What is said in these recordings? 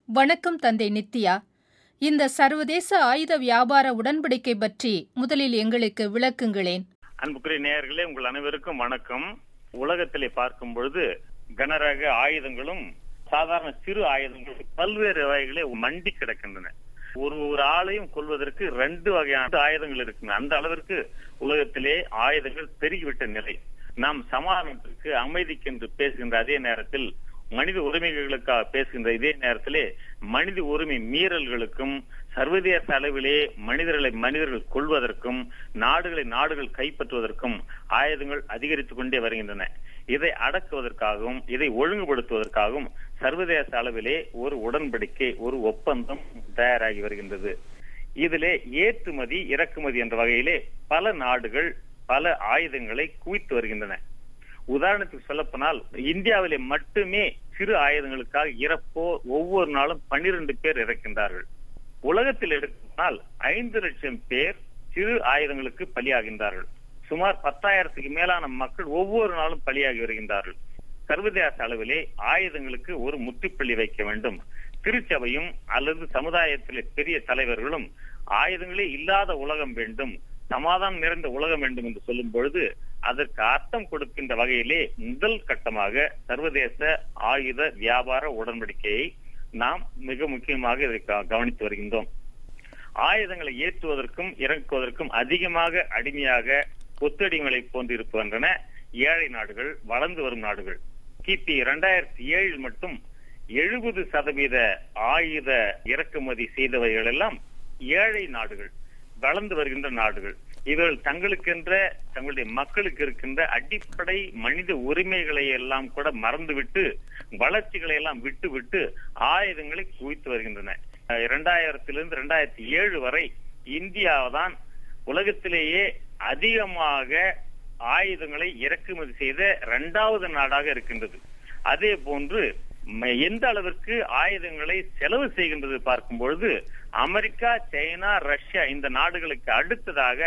வணக்கம் தந்தை நித்யா இந்த சர்வதேச ஆயுத வியாபார உடன்படிக்கை பற்றி முதலில் எங்களுக்கு விளக்குங்களேன் அன்புக்குரிய நேயர்களே உங்கள் அனைவருக்கும் வணக்கம் உலகத்திலே பார்க்கும் பொழுது கனரக ஆயுதங்களும் சாதாரண சிறு ஆயுதங்களும் பல்வேறு வகைகளே மண்டி கிடக்கின்றன ஒரு ஒரு ஆளையும் கொள்வதற்கு ரெண்டு வகையான ஆயுதங்கள் இருக்குங்க அந்த அளவிற்கு உலகத்திலே ஆயுதங்கள் பெருகிவிட்ட நிலை நாம் சமாதானத்திற்கு அமைதிக்கு என்று பேசுகின்ற அதே நேரத்தில் மனித உரிமைகளுக்காக பேசுகின்ற இதே நேரத்திலே மனித உரிமை மீறல்களுக்கும் சர்வதேச அளவிலே மனிதர்களை மனிதர்கள் கொள்வதற்கும் நாடுகளை நாடுகள் கைப்பற்றுவதற்கும் ஆயுதங்கள் அதிகரித்துக் கொண்டே வருகின்றன இதை அடக்குவதற்காகவும் இதை ஒழுங்குபடுத்துவதற்காகவும் சர்வதேச அளவிலே ஒரு உடன்படிக்கை ஒரு ஒப்பந்தம் தயாராகி வருகின்றது இதிலே ஏற்றுமதி இறக்குமதி என்ற வகையிலே பல நாடுகள் பல ஆயுதங்களை குவித்து வருகின்றன உதாரணத்துக்கு சொல்லப்போனால் இந்தியாவிலே மட்டுமே சிறு ஆயுதங்களுக்காக இறப்போ ஒவ்வொரு நாளும் பன்னிரண்டு பேர் இறக்கின்றார்கள் உலகத்தில் எடுத்தால் ஐந்து லட்சம் பேர் சிறு ஆயுதங்களுக்கு பலியாகின்றார்கள் சுமார் பத்தாயிரத்துக்கு மேலான மக்கள் ஒவ்வொரு நாளும் பலியாகி வருகின்றார்கள் சர்வதேச அளவிலே ஆயுதங்களுக்கு ஒரு முற்றுப்புள்ளி வைக்க வேண்டும் திருச்சபையும் அல்லது சமுதாயத்திலே பெரிய தலைவர்களும் ஆயுதங்களே இல்லாத உலகம் வேண்டும் சமாதானம் நிறைந்த உலகம் வேண்டும் என்று சொல்லும் பொழுது அதற்கு அர்த்தம் கொடுக்கின்ற வகையிலே முதல் கட்டமாக சர்வதேச ஆயுத வியாபார உடன்படிக்கையை நாம் மிக முக்கியமாக இதை கவனித்து வருகின்றோம் ஆயுதங்களை ஏற்றுவதற்கும் இறக்குவதற்கும் அதிகமாக அடிமையாக கொத்தடிமைகளை போன்றிருக்கின்றன ஏழை நாடுகள் வளர்ந்து வரும் நாடுகள் கிபி இரண்டாயிரத்தி ஏழில் மட்டும் எழுபது சதவீத ஆயுத இறக்குமதி செய்தவைகள் எல்லாம் ஏழை நாடுகள் வளர்ந்து வருகின்ற நாடுகள் இவர்கள் தங்களுக்கென்ற தங்களுடைய மக்களுக்கு இருக்கின்ற அடிப்படை மனித உரிமைகளை எல்லாம் கூட மறந்துவிட்டு வளர்ச்சிகளை எல்லாம் விட்டு விட்டு ஆயுதங்களை குவித்து வருகின்றன இரண்டாயிரத்திலிருந்து இரண்டாயிரத்தி ஏழு வரை இந்தியாதான் உலகத்திலேயே அதிகமாக ஆயுதங்களை இறக்குமதி செய்த இரண்டாவது நாடாக இருக்கின்றது அதே போன்று எந்த அளவிற்கு ஆயுதங்களை செலவு செய்கின்றது பார்க்கும் பொழுது அமெரிக்கா சைனா ரஷ்யா இந்த நாடுகளுக்கு அடுத்ததாக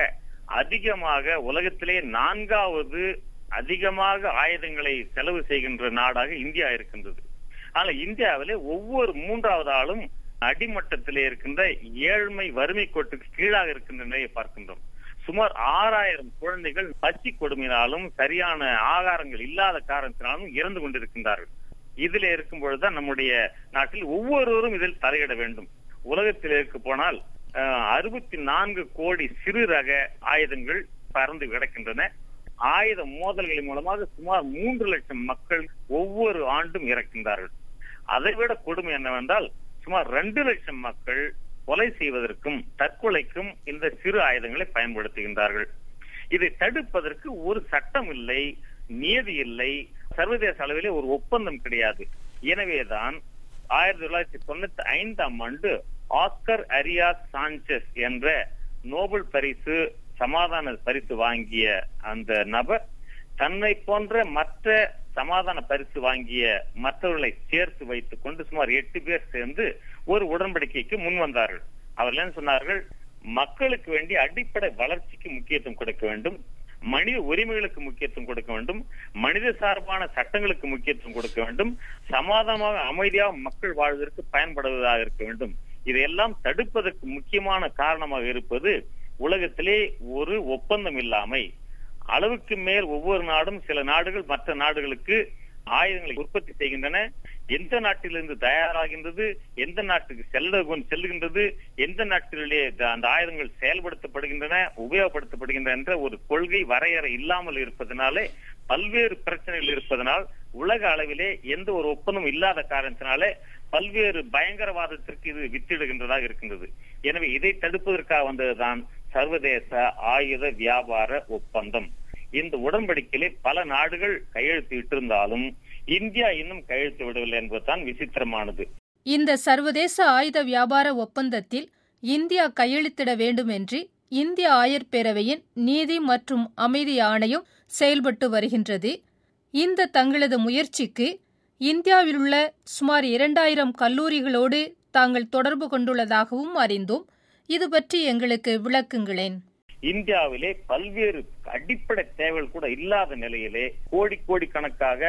அதிகமாக உலகத்திலே நான்காவது அதிகமாக ஆயுதங்களை செலவு செய்கின்ற நாடாக இந்தியா இருக்கின்றது ஆனா இந்தியாவிலே ஒவ்வொரு மூன்றாவது ஆளும் அடிமட்டத்திலே இருக்கின்ற ஏழ்மை வறுமை கோட்டுக்கு கீழாக இருக்கின்ற நிலையை பார்க்கின்றோம் சுமார் ஆறாயிரம் குழந்தைகள் பசி கொடுமையினாலும் சரியான ஆகாரங்கள் இல்லாத காரணத்தினாலும் இறந்து கொண்டிருக்கின்றார்கள் இதுல இருக்கும் பொழுதுதான் நம்முடைய நாட்டில் ஒவ்வொருவரும் இதில் தலையிட வேண்டும் உலகத்தில் இருக்க போனால் அறுபத்தி நான்கு கோடி சிறு ரக ஆயுதங்கள் பறந்து கிடக்கின்றன ஆயுத மோதல்களின் மூலமாக சுமார் மூன்று லட்சம் மக்கள் ஒவ்வொரு ஆண்டும் இறக்கின்றார்கள் அதைவிட கொடுமை என்னவென்றால் சுமார் ரெண்டு லட்சம் மக்கள் கொலை செய்வதற்கும் தற்கொலைக்கும் இந்த சிறு ஆயுதங்களை பயன்படுத்துகின்றார்கள் இதை தடுப்பதற்கு ஒரு சட்டம் இல்லை நியதி இல்லை சர்வதேச அளவிலே ஒரு ஒப்பந்தம் கிடையாது எனவேதான் ஆயிரத்தி தொள்ளாயிரத்தி தொண்ணூத்தி ஐந்தாம் ஆண்டு ஆஸ்கர் அரியாஸ் சாஞ்சஸ் என்ற நோபல் பரிசு சமாதான பரிசு வாங்கிய அந்த நபர் தன்னை போன்ற மற்ற சமாதான பரிசு வாங்கிய மற்றவர்களை சேர்த்து வைத்துக் கொண்டு சுமார் எட்டு பேர் சேர்ந்து ஒரு உடன்படிக்கைக்கு முன் வந்தார்கள் அவர்கள் என்ன சொன்னார்கள் மக்களுக்கு வேண்டிய அடிப்படை வளர்ச்சிக்கு முக்கியத்துவம் கொடுக்க வேண்டும் மனித உரிமைகளுக்கு முக்கியத்துவம் கொடுக்க வேண்டும் மனித சார்பான சட்டங்களுக்கு முக்கியத்துவம் கொடுக்க வேண்டும் சமாதானமாக அமைதியாக மக்கள் வாழ்வதற்கு பயன்படுவதாக இருக்க வேண்டும் இதையெல்லாம் தடுப்பதற்கு முக்கியமான காரணமாக இருப்பது உலகத்திலே ஒரு ஒப்பந்தம் இல்லாமை அளவுக்கு மேல் ஒவ்வொரு நாடும் சில நாடுகள் மற்ற நாடுகளுக்கு ஆயுதங்களை உற்பத்தி செய்கின்றன எந்த நாட்டிலிருந்து தயாராகின்றது எந்த நாட்டுக்கு செல்ல செல்லுகின்றது எந்த நாட்டிலே அந்த ஆயுதங்கள் செயல்படுத்தப்படுகின்றன உபயோகப்படுத்தப்படுகின்றன என்ற ஒரு கொள்கை வரையறை இல்லாமல் இருப்பதனாலே பல்வேறு பிரச்சனைகள் இருப்பதனால் உலக அளவிலே எந்த ஒரு ஒப்பந்தம் இல்லாத காரணத்தினாலே பல்வேறு பயங்கரவாதத்திற்கு இது வித்திடுகின்றதாக இருக்கின்றது எனவே இதை தடுப்பதற்காக வந்ததுதான் சர்வதேச ஆயுத வியாபார ஒப்பந்தம் இந்த உடன்படிக்கையிலே பல நாடுகள் கையெழுத்து இட்டிருந்தாலும் இந்தியா இன்னும் கையெழுத்து விடவில்லை என்பதுதான் விசித்திரமானது இந்த சர்வதேச ஆயுத வியாபார ஒப்பந்தத்தில் இந்தியா கையெழுத்திட வேண்டும் என்று இந்திய ஆயர் பேரவையின் நீதி மற்றும் அமைதி ஆணையம் செயல்பட்டு வருகின்றது இந்த தங்களது முயற்சிக்கு இந்தியாவிலுள்ள சுமார் இரண்டாயிரம் கல்லூரிகளோடு தாங்கள் தொடர்பு கொண்டுள்ளதாகவும் அறிந்தோம் இது பற்றி எங்களுக்கு விளக்குங்களேன் இந்தியாவிலே பல்வேறு அடிப்படை தேவைகள் கூட இல்லாத நிலையிலே கோடி கோடி கணக்காக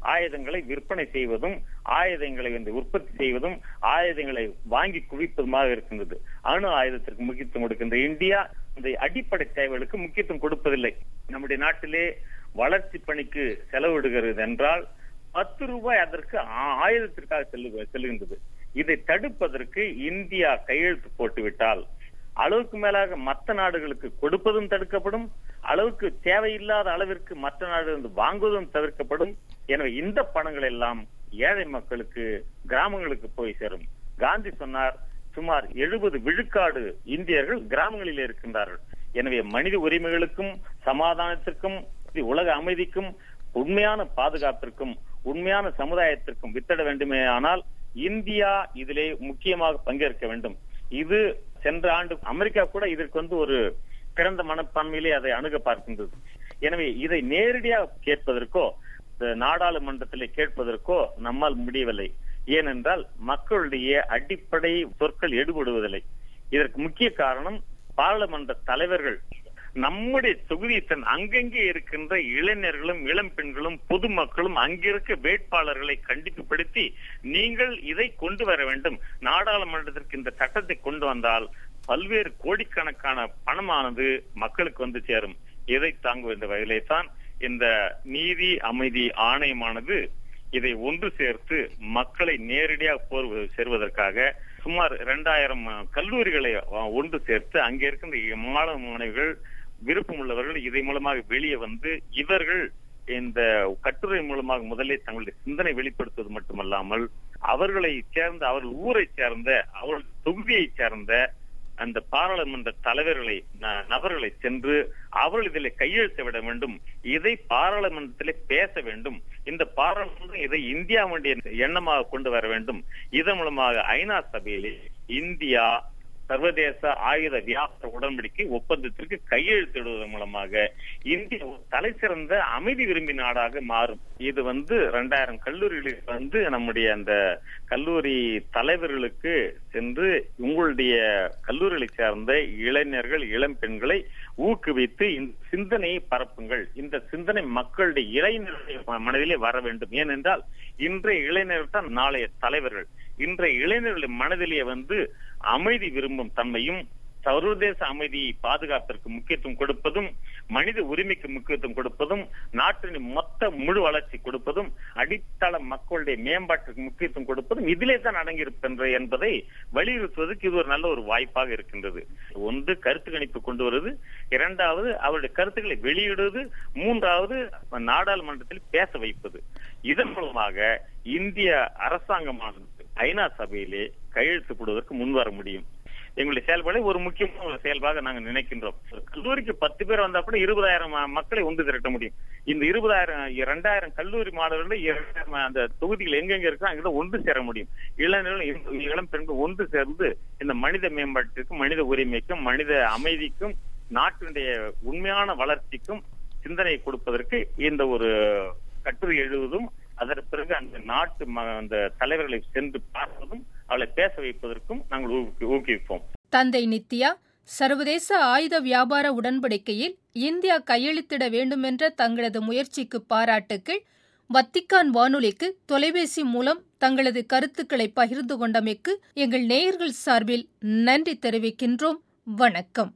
ஆயுதங்களை விற்பனை செய்வதும் ஆயுதங்களை வந்து உற்பத்தி செய்வதும் ஆயுதங்களை வாங்கி குவிப்பதுமாக இருக்கின்றது அணு ஆயுதத்திற்கு முக்கியத்துவம் கொடுக்கின்ற இந்தியா இந்த அடிப்படை தேவைகளுக்கு முக்கியத்துவம் கொடுப்பதில்லை நம்முடைய நாட்டிலே வளர்ச்சி பணிக்கு செலவிடுகிறது என்றால் பத்து ரூபாய் அதற்கு ஆயுதத்திற்காக செல்லு செல்லுகின்றது இதை தடுப்பதற்கு இந்தியா கையெழுத்து போட்டுவிட்டால் அளவுக்கு மேலாக மற்ற நாடுகளுக்கு கொடுப்பதும் தடுக்கப்படும் அளவுக்கு தேவையில்லாத அளவிற்கு மற்ற நாடுகள் வாங்குவதும் தவிர்க்கப்படும் எனவே இந்த பணங்கள் எல்லாம் ஏழை மக்களுக்கு கிராமங்களுக்கு போய் சேரும் காந்தி சொன்னார் சுமார் எழுபது விழுக்காடு இந்தியர்கள் கிராமங்களில் இருக்கின்றார்கள் எனவே மனித உரிமைகளுக்கும் சமாதானத்திற்கும் உலக அமைதிக்கும் உண்மையான பாதுகாப்பிற்கும் உண்மையான சமுதாயத்திற்கும் வித்திட வேண்டுமே ஆனால் இந்தியா இதிலே முக்கியமாக பங்கேற்க வேண்டும் இது சென்ற ஆண்டு அமெரிக்கா கூட இதற்கு வந்து ஒரு பிறந்த மனப்பான்மையிலே அதை அணுக பார்க்கின்றது எனவே இதை நேரடியாக கேட்பதற்கோ நாடாளுமன்றத்திலே கேட்பதற்கோ நம்மால் முடியவில்லை ஏனென்றால் மக்களுடைய அடிப்படை சொற்கள் எடுபடுவதில்லை இதற்கு முக்கிய காரணம் பாராளுமன்ற தலைவர்கள் நம்முடைய தொகுதி தன் அங்கங்கே இருக்கின்ற இளைஞர்களும் இளம் பெண்களும் பொதுமக்களும் அங்கிருக்க வேட்பாளர்களை கண்டிப்புப்படுத்தி நீங்கள் இதை கொண்டு வர வேண்டும் நாடாளுமன்றத்திற்கு இந்த சட்டத்தை கொண்டு வந்தால் பல்வேறு கோடிக்கணக்கான பணமானது மக்களுக்கு வந்து சேரும் இதை தாங்கும் என்ற வகையிலே தான் இந்த நீதி அமைதி ஆணையமானது இதை ஒன்று சேர்த்து மக்களை நேரடியாக போர் சேர்வதற்காக சுமார் இரண்டாயிரம் கல்லூரிகளை ஒன்று சேர்த்து அங்கே இருக்கின்ற மாணவ மாணவிகள் விருப்பம் உள்ளவர்கள் இதை மூலமாக வெளியே வந்து இவர்கள் இந்த கட்டுரை மூலமாக முதலே தங்களுடைய சிந்தனை வெளிப்படுத்துவது மட்டுமல்லாமல் அவர்களை சேர்ந்த அவர்கள் ஊரை சேர்ந்த அவர்கள் தொகுதியை சேர்ந்த அந்த பாராளுமன்ற தலைவர்களை நபர்களை சென்று அவர்கள் இதில் கையெழுத்த விட வேண்டும் இதை பாராளுமன்றத்திலே பேச வேண்டும் இந்த பாராளுமன்றம் இதை இந்தியாவுடைய எண்ணமாக கொண்டு வர வேண்டும் இதன் மூலமாக ஐநா சபையிலே இந்தியா சர்வதேச ஆயுத வியாபார உடன்படிக்கை ஒப்பந்தத்திற்கு கையெழுத்திடுவதன் மூலமாக இந்தியா தலை சிறந்த அமைதி விரும்பி நாடாக மாறும் இது வந்து ரெண்டாயிரம் கல்லூரிகளுக்கு வந்து நம்முடைய அந்த கல்லூரி தலைவர்களுக்கு சென்று உங்களுடைய கல்லூரிகளை சேர்ந்த இளைஞர்கள் இளம் பெண்களை ஊக்குவித்து இந்த சிந்தனையை பரப்புங்கள் இந்த சிந்தனை மக்களுடைய இளைஞர்களுடைய மனதிலே வர வேண்டும் ஏனென்றால் இன்றைய இளைஞர்கள் தான் நாளைய தலைவர்கள் இன்றைய இளைஞர்களின் மனதிலே வந்து அமைதி விரும்பும் தன்மையும் சர்வதேச அமைதியை பாதுகாப்பிற்கு முக்கியத்துவம் கொடுப்பதும் மனித உரிமைக்கு முக்கியத்துவம் கொடுப்பதும் நாட்டின் மொத்த முழு வளர்ச்சி கொடுப்பதும் அடித்தள மக்களுடைய மேம்பாட்டுக்கு முக்கியத்துவம் கொடுப்பதும் இதிலே தான் அடங்கியிருக்கின்ற என்பதை வலியுறுத்துவதற்கு இது ஒரு நல்ல ஒரு வாய்ப்பாக இருக்கின்றது ஒன்று கருத்து கணிப்பு கொண்டு வருவது இரண்டாவது அவருடைய கருத்துக்களை வெளியிடுவது மூன்றாவது நாடாளுமன்றத்தில் பேச வைப்பது இதன் மூலமாக இந்திய அரசாங்கமானது ஐநா சபையிலே கையெழுத்து போடுவதற்கு முன்வர முடியும் எங்களுடைய செயல்பாடு ஒரு முக்கியமான ஒரு செயல்பாக நாங்க நினைக்கின்றோம் கல்லூரிக்கு பத்து பேர் வந்தா கூட இருபதாயிரம் மக்களை ஒன்று திரட்ட முடியும் இந்த இருபதாயிரம் இரண்டாயிரம் கல்லூரி மாணவர்கள் இரண்டாயிரம் அந்த தொகுதிகள் எங்கெங்க இருக்கோ அங்கதான் ஒன்று சேர முடியும் இளைஞர்கள் இளம் பெண்கள் ஒன்று சேர்ந்து இந்த மனித மேம்பாட்டிற்கும் மனித உரிமைக்கும் மனித அமைதிக்கும் நாட்டினுடைய உண்மையான வளர்ச்சிக்கும் சிந்தனை கொடுப்பதற்கு இந்த ஒரு கட்டுரை எழுதுவதும் அதற்கு பிறகு அந்த நாட்டு அந்த தலைவர்களை சென்று பார்ப்பதும் அவளை பேச வைப்பதற்கும் நாங்கள் ஊக்குவிப்போம் தந்தை நித்யா சர்வதேச ஆயுத வியாபார உடன்படிக்கையில் இந்தியா கையெழுத்திட வேண்டுமென்ற தங்களது முயற்சிக்கு பாராட்டுக்கள் வத்திக்கான் வானொலிக்கு தொலைபேசி மூலம் தங்களது கருத்துக்களை பகிர்ந்து கொண்டமைக்கு எங்கள் நேயர்கள் சார்பில் நன்றி தெரிவிக்கின்றோம் வணக்கம்